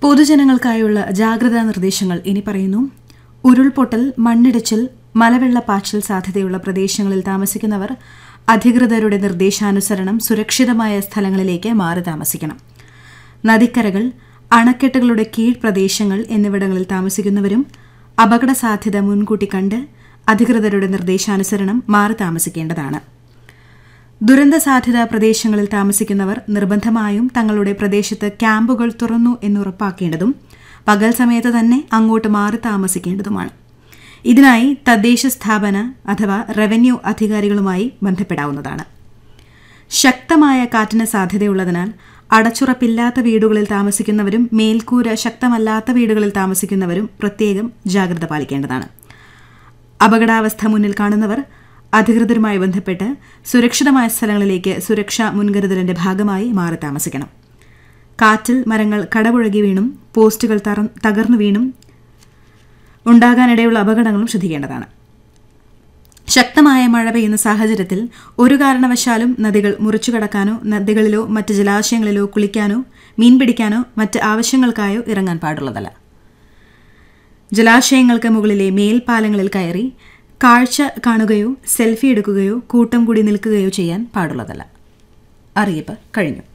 പൊതുജനങ്ങൾക്കായുള്ള ജാഗ്രതാ നിർദ്ദേശങ്ങൾ ഇനി പറയുന്നു ഉരുൾപൊട്ടൽ മണ്ണിടിച്ചിൽ മലവെള്ളപ്പാച്ചിൽ സാധ്യതയുള്ള പ്രദേശങ്ങളിൽ താമസിക്കുന്നവർ അധികൃതരുടെ നിർദ്ദേശാനുസരണം സുരക്ഷിതമായ സ്ഥലങ്ങളിലേക്ക് മാറി താമസിക്കണം നദിക്കരകൾ അണക്കെട്ടുകളുടെ കീഴ്പ്രദേശങ്ങൾ എന്നിവിടങ്ങളിൽ താമസിക്കുന്നവരും അപകട സാധ്യത മുൻകൂട്ടി കണ്ട് അധികൃതരുടെ നിർദ്ദേശാനുസരണം മാറി താമസിക്കേണ്ടതാണ് ദുരന്ത സാധ്യതാ പ്രദേശങ്ങളിൽ താമസിക്കുന്നവർ നിർബന്ധമായും തങ്ങളുടെ പ്രദേശത്ത് ക്യാമ്പുകൾ തുറന്നു എന്നുറപ്പാക്കേണ്ടതും പകൽ സമയത്ത് തന്നെ അങ്ങോട്ട് മാറി താമസിക്കേണ്ടതുമാണ് ഇതിനായി തദ്ദേശ സ്ഥാപന അഥവാ റവന്യൂ അധികാരികളുമായി ബന്ധപ്പെടാവുന്നതാണ് ശക്തമായ കാറ്റിന് സാധ്യതയുള്ളതിനാൽ അടച്ചുറപ്പില്ലാത്ത വീടുകളിൽ താമസിക്കുന്നവരും മേൽക്കൂര ശക്തമല്ലാത്ത വീടുകളിൽ താമസിക്കുന്നവരും പ്രത്യേകം ജാഗ്രത പാലിക്കേണ്ടതാണ് അപകടാവസ്ഥ മുന്നിൽ കാണുന്നവർ അധികൃതരുമായി ബന്ധപ്പെട്ട് സുരക്ഷിതമായ സ്ഥലങ്ങളിലേക്ക് സുരക്ഷാ മുൻകരുതലിന്റെ ഭാഗമായി മാറി താമസിക്കണം കാറ്റിൽ മരങ്ങൾ കടപുഴകി വീണും പോസ്റ്റുകൾ തറ- തകർന്നു വീണും ഉണ്ടാകാനിടയുള്ള അപകടങ്ങളും ശ്രദ്ധിക്കേണ്ടതാണ് ശക്തമായ മഴ പെയ്യുന്ന സാഹചര്യത്തിൽ ഒരു കാരണവശാലും നദികൾ മുറിച്ചു കടക്കാനോ നദികളിലോ മറ്റ് ജലാശയങ്ങളിലോ കുളിക്കാനോ മീൻ പിടിക്കാനോ മറ്റ് ആവശ്യങ്ങൾക്കായോ ഇറങ്ങാൻ പാടുള്ളതല്ല ജലാശയങ്ങൾക്ക് മുകളിലെ മേൽപ്പാലങ്ങളിൽ കയറി കാഴ്ച കാണുകയോ സെൽഫി എടുക്കുകയോ കൂട്ടം കൂടി നിൽക്കുകയോ ചെയ്യാൻ പാടുള്ളതല്ല അറിയിപ്പ് കഴിഞ്ഞു